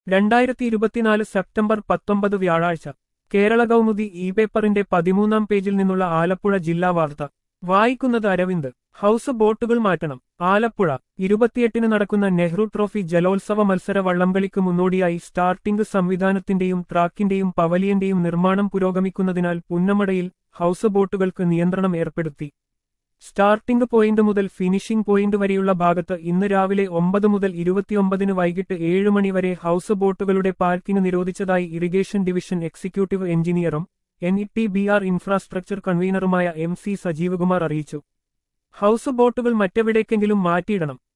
രണ്ടായിരത്തി ഇരുപത്തിനാല് സെപ്റ്റംബർ പത്തൊമ്പത് വ്യാഴാഴ്ച കേരള കൗമുദി ഇ പേപ്പറിന്റെ പതിമൂന്നാം പേജിൽ നിന്നുള്ള ആലപ്പുഴ ജില്ലാ വാർത്ത വായിക്കുന്നത് അരവിന്ദ് ഹൗസ് ബോട്ടുകൾ മാറ്റണം ആലപ്പുഴ ഇരുപത്തിയെട്ടിന് നടക്കുന്ന നെഹ്റു ട്രോഫി ജലോത്സവ മത്സര വള്ളംകളിക്ക് മുന്നോടിയായി സ്റ്റാർട്ടിംഗ് സംവിധാനത്തിന്റെയും ട്രാക്കിന്റെയും പവലിയന്റെയും നിർമ്മാണം പുരോഗമിക്കുന്നതിനാൽ പുന്നമടയിൽ ഹൗസ് ബോട്ടുകൾക്ക് നിയന്ത്രണം ഏർപ്പെടുത്തി സ്റ്റാർട്ടിംഗ് പോയിന്റ് മുതൽ ഫിനിഷിംഗ് പോയിന്റ് വരെയുള്ള ഭാഗത്ത് ഇന്ന് രാവിലെ ഒമ്പത് മുതൽ ഇരുപത്തിയൊമ്പതിന് വൈകിട്ട് ഏഴ് മണി വരെ ഹൗസ് ബോട്ടുകളുടെ പാർക്കിംഗ് നിരോധിച്ചതായി ഇറിഗേഷൻ ഡിവിഷൻ എക്സിക്യൂട്ടീവ് എഞ്ചിനീയറും N E T B R infrastructure കൺവീനറുമായ എം സി സജീവകുമാർ അറിയിച്ചു ഹൗസ് ബോട്ടുകൾ മറ്റെവിടേക്കെങ്കിലും മാറ്റിയിടണം